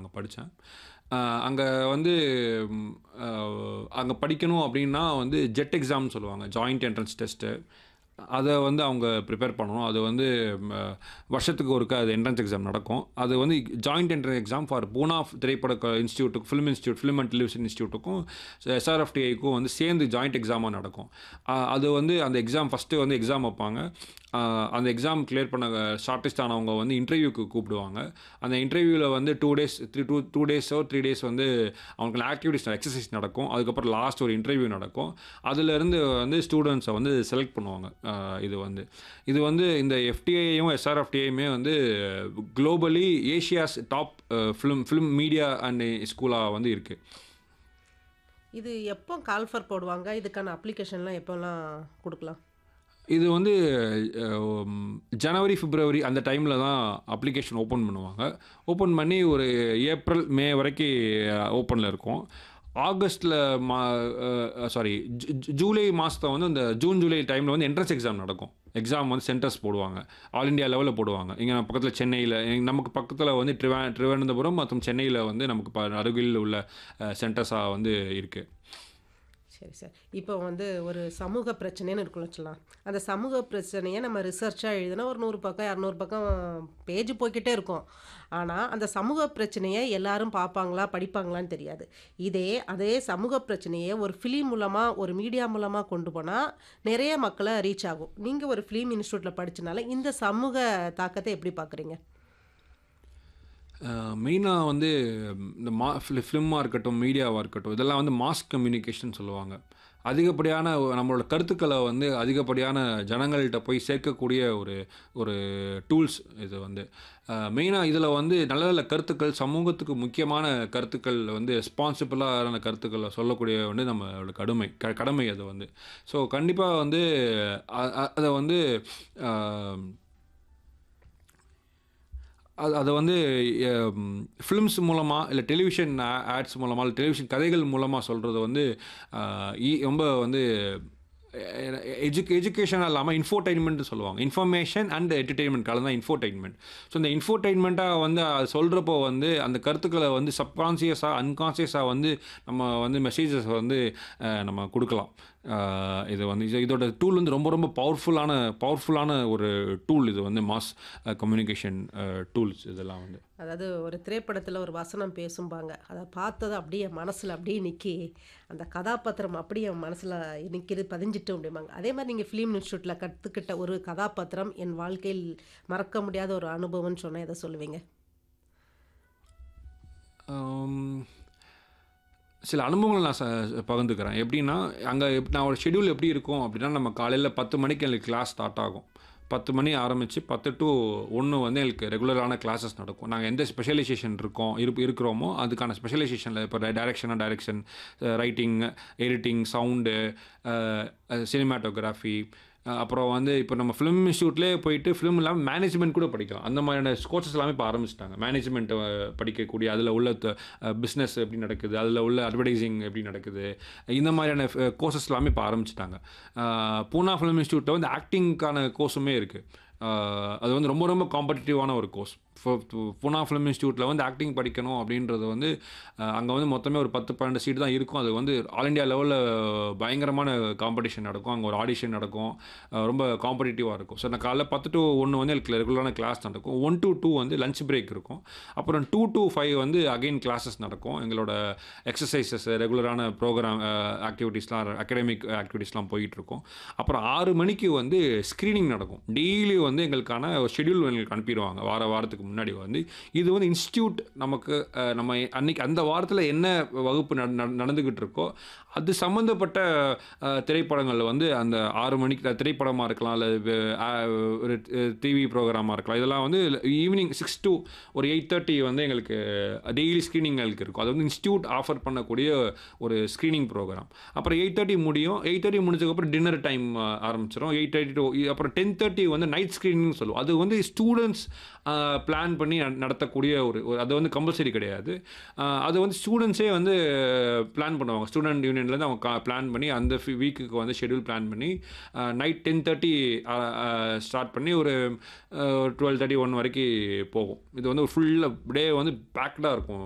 அங்கே படித்தேன் அங்கே வந்து அங்கே படிக்கணும் அப்படின்னா வந்து ஜெட் எக்ஸாம்னு சொல்லுவாங்க ஜாயிண்ட் என்ட்ரன்ஸ் டெஸ்ட்டு அதை வந்து அவங்க ப்ரிப்பேர் பண்ணணும் அது வந்து ம, வருஷத்துக்கு ஒருக்கா அது என்ட்ரன்ஸ் எக்ஸாம் நடக்கும் அது வந்து joint entrance exam for Poona திரைப்பட இன்ஸ்டியூட்டுக்கு film institute film and television இன்ஸ்டியூட்டுக்கும் எஸ்ஆர்எஃப்டிஐக்கும் வந்து சேர்ந்து ஜாயிண்ட் எக்ஸாமாக நடக்கும் அஹ் அது வந்து அந்த எக்ஸாம் ஃபஸ்ட்டு வந்து எக்ஸாம் வைப்பாங்க அஹ் அந்த எக்ஸாம் கிளியர் பண்ண ஷார்ட்டஸ்ட் ஆனவங்க வந்து இன்டர்வியூக்கு கூப்பிடுவாங்க அந்த இன்டர்வியூவில் வந்து two days three two two டேஸோ த்ரீ டேஸ் வந்து அவங்களுக்கு ஆக்டிவிட்டிஸ் எக்ஸசைஸ் நடக்கும் அதுக்கப்புறம் லாஸ்ட் ஒரு இன்டர்வியூ நடக்கும் அதுலேருந்து வந்து ஸ்டூடெண்ட்ஸை வந்து செலக்ட் பண்ணுவாங்க அஹ் இது வந்து இது வந்து இந்த எஃப்டிஐயும் எஸ்ஆர்எஃப்டிஐயுமே வந்து globally Asia's top film film media and ஸ்கூலாக வந்து இருக்குது இது எப்போ கால்ஃபர் போடுவாங்க இதுக்கான அப்ளிகேஷன்லாம் எப்போல்லாம் கொடுக்கலாம் இது வந்து அஹ், ஜனவரி பிப்ரவரி அந்த டைமில் தான் அப்ளிகேஷன் ஓப்பன் பண்ணுவாங்க ஓப்பன் பண்ணி ஒரு ஏப்ரல் மே வரைக்கும் ஓப்பனில் இருக்கும் ஆகஸ்ட்டில் மா சாரி ஜூலை மாதத்தை வந்து இந்த ஜூன் ஜூலை டைமில் வந்து என்ட்ரன்ஸ் எக்ஸாம் நடக்கும் எக்ஸாம் வந்து சென்டர்ஸ் போடுவாங்க ஆல் இந்தியா லெவலில் போடுவாங்க இங்கே பக்கத்தில் சென்னையில் நமக்கு பக்கத்தில் வந்து ட்ரிவா திருவனந்தபுரம் மற்றும் சென்னையில் வந்து நமக்கு ப அருகில் உள்ள சென்டர்ஸாக வந்து இருக்குது சரி சார் இப்போ வந்து ஒரு சமூக பிரச்சனைன்னு இருக்குன்னு வச்சுக்கலாம் அந்த சமூக பிரச்சனையை நம்ம ரிசர்ச்சாக எழுதினா ஒரு நூறு பக்கம் இரநூறு பக்கம் பேஜ் போய்க்கிட்டே இருக்கும் ஆனால் அந்த சமூக பிரச்சனையை எல்லாரும் பார்ப்பாங்களா படிப்பாங்களான்னு தெரியாது இதே அதே சமூக பிரச்சனையை ஒரு ஃபிலிம் மூலமாக ஒரு மீடியா மூலமாக கொண்டு போனால் நிறைய மக்களை ரீச் ஆகும் நீங்கள் ஒரு ஃபிலிம் இன்ஸ்டியூட்டில் படிச்சனால இந்த சமூக தாக்கத்தை எப்படி பார்க்குறீங்க மெயினாக வந்து இந்த மா ஃபிலிமாக இருக்கட்டும் மீடியாவாக இருக்கட்டும் இதெல்லாம் வந்து மாஸ் கம்யூனிகேஷன் சொல்லுவாங்க அதிகப்படியான நம்மளோட கருத்துக்களை வந்து அதிகப்படியான ஜனங்கள்கிட்ட போய் சேர்க்கக்கூடிய ஒரு ஒரு டூல்ஸ் இது வந்து மெயினாக இதில் வந்து நல்ல நல்ல கருத்துக்கள் சமூகத்துக்கு முக்கியமான கருத்துக்கள் வந்து ரெஸ்பான்சிபிளான கருத்துக்களை சொல்லக்கூடிய வந்து நம்மளோட கடமை க கடமை அது வந்து ஸோ கண்டிப்பாக வந்து அ- அ- அதை வந்து அஹ், அது அதை வந்து ஃபிலிம்ஸ் மூலமாக இல்லை டெலிவிஷன் ஆட்ஸ் மூலமாக இல்லை டெலிவிஷன் கதைகள் மூலமாக சொல்கிறது வந்து ஆஹ், ஈ- ரொம்ப வந்து எஜுக் எஜுகேஷனாக இல்லாமல் இன்ஃபோடைன்மெண்ட் சொல்லுவாங்க இன்ஃபர்மேஷன் அண்ட் என்டர்டெயின்மெண்ட் கலந்து தான் இன்ஃபோடைன்மெண்ட் ஸோ இந்த இன்ஃபோடைன்மெண்ட்டாக வந்து அது சொல்கிறப்போ வந்து அந்த கருத்துக்களை வந்து சப்கான்சியஸாக அன்கான்சியஸாக வந்து நம்ம வந்து மெசேஜஸ் வந்து ஆஹ், நம்ம கொடுக்கலாம் ஆஹ், இது வந்து இது- இதோட டூல் வந்து ரொம்ப ரொம்ப பவர்ஃபுல்லான பவர்ஃபுல்லான ஒரு டூல் இது வந்து மாஸ் கம்யூனிகேஷன் டூல்ஸ் இதெல்லாம் வந்து அதாவது ஒரு திரைப்படத்தில் ஒரு வசனம் பேசும்பாங்க அதை பார்த்தது அப்படியே மனசில் அப்படியே நிற்கி அந்த கதாபாத்திரம் அப்படியே மனசில் நிற்கிது பதிஞ்சிட்டு அப்படிம்பாங்க அதே மாதிரி நீங்கள் ஃபிலிம் இன்ஸ்டியூட்டில் கற்றுக்கிட்ட ஒரு கதாபாத்திரம் என் வாழ்க்கையில் மறக்க முடியாத ஒரு அனுபவம்னு சொன்னால் எதை சொல்லுவீங்க ஆம், சில அனுபவங்கள் நான் ச பகிர்ந்துக்கிறேன் எப்படின்னா அங்கே நான் ஒரு ஷெடியூல் எப்படி இருக்கும் அப்படின்னா நம்ம காலையில் பத்து மணிக்கு எனக்கு கிளாஸ் ஸ்டார்ட் ஆகும் பத்து மணி ஆரம்பித்து பத்து டு ஒன்று வந்து எங்களுக்கு ரெகுலரான கிளாஸஸ் நடக்கும் நாங்கள் எந்த ஸ்பெஷலைசேஷன் இருக்கோம் இருப் இருக்கிறோமோ அதுக்கான ஸ்பெஷலைசேஷனில் இப்போ டைரக்ஷனாக direction writing editing sound cinematography அப்புறம் வந்து இப்போ நம்ம ஃபிலிம் இன்ஸ்டியூட்லேயே போயிட்டு ஃபிலிம் இல்லாமல் மேனேஜ்மெண்ட் கூட படிக்கலாம் அந்த மாதிரியான கோர்சஸ் எல்லாமே இப்போ ஆரம்பிச்சிட்டாங்க மேனேஜ்மெண்ட் படிக்கக்கூடிய அதில் உள்ள பிஸ்னஸ் எப்படி நடக்குது அதில் உள்ள அட்வர்டைசிங் எப்படி நடக்குது இந்த மாதிரியான கோர்சஸ் எல்லாமே இப்போ ஆரம்பிச்சிட்டாங்க பூனா ஃபிலிம் இன்ஸ்டியூட்டில் வந்து ஆக்டிங்க்கான கோர்ஸுமே இருக்குது அது வந்து ரொம்ப ரொம்ப காம்படிட்டிவான ஒரு கோர்ஸ் பூனா ஃபிலிம் இன்ஸ்டியூட்டில் வந்து ஆக்டிங் படிக்கணும் அப்படின்றது வந்து அங்கே வந்து மொத்தமே ஒரு பத்து பன்னெண்டு சீட் தான் இருக்கும் அது வந்து ஆல் இண்டியா லெவலில் பயங்கரமான காம்படிஷன் நடக்கும் அங்கே ஒரு ஆடிஷன் நடக்கும் அஹ் ரொம்ப காம்படிட்டிவாக இருக்கும் ஸோ நான் காலைல பத்து டு ஒன்று வந்து எனக்கு ரெகுலரான கிளாஸ் நடக்கும் ஒன் டு டூ வந்து லஞ்ச் பிரேக் இருக்கும் அப்புறம் டூ டு ஃபைவ் வந்து அகைன் கிளாஸஸ் நடக்கும் எங்களோட எக்ஸசைசஸ் ரெகுலரான ப்ரோக்ராம் ஆக்டிவிட்டீஸ்லாம் அகடமிக் ஆக்டிவிட்டீஸ்லாம் போயிட்டு இருக்கும் அப்புறம் ஆறு மணிக்கு வந்து ஸ்க்ரீனிங் நடக்கும் டெய்லி வந்து எங்களுக்கான ஷெடியூல் எங்களுக்கு அனுப்பிடுவாங்க வார வாரத்துக்கு முன்னாடி வந்து இது வந்து இன்ஸ்டியூட் நமக்கு அஹ், நம்ம அன்னைக்கு அந்த வாரத்தில் என்ன வகுப்பு நட- நட- நடந்துக்கிட்டு இருக்கோ அது சம்மந்தப்பட்ட அஹ், திரைப்படங்கள் வந்து அந்த ஆறு மணிக்கு திரைப்படமாக இருக்கலாம் இல்லை ஒரு டிவி ப்ரோக்ராமாக இருக்கலாம் இதெல்லாம் வந்து ஈவினிங் சிக்ஸ் to ஒரு எயிட் தேர்ட்டி வந்து எங்களுக்கு டெய்லி ஸ்க்ரீனிங் எங்களுக்கு இருக்கும் அது வந்து இன்ஸ்டியூட் ஆஃபர் பண்ணக்கூடிய ஒரு ஸ்க்ரீனிங் ப்ரோக்ராம் அப்புறம் எயிட் தேர்ட்டி முடியும் எயிட் தேர்ட்டி முடிஞ்சதுக்கப்புறம் டின்னர் டைம் ஆரம்பிச்சிடும் எயிட் தேர்ட்டி டு அப்புறம் டென் தேர்ட்டி வந்து நைட் ஸ்க்ரீனிங் சொல்லுவோம் அது வந்து ஸ்டூடெண்ட்ஸ் பிளான் பண்ணி நட- நடத்தக்கூடிய ஒரு ஒரு- அது வந்து கம்பல்சரி கிடையாது அஹ், அது வந்து ஸ்டூடெண்ட்ஸே வந்து பிளான் பண்ணுவாங்க ஸ்டூடெண்ட் யூனியன்லேருந்து அவங்க பிளான் பண்ணி அந்த வீக்குக்கு வந்து ஷெடியூல் பிளான் பண்ணி நைட் டென் தேர்ட்டி ஸ்டார்ட் பண்ணி ஒரு டுவெல் தேர்ட்டி ஒன் வரைக்கும் போகும் இது வந்து ஃபுல்லாக டே வந்து பேக்டாக இருக்கும்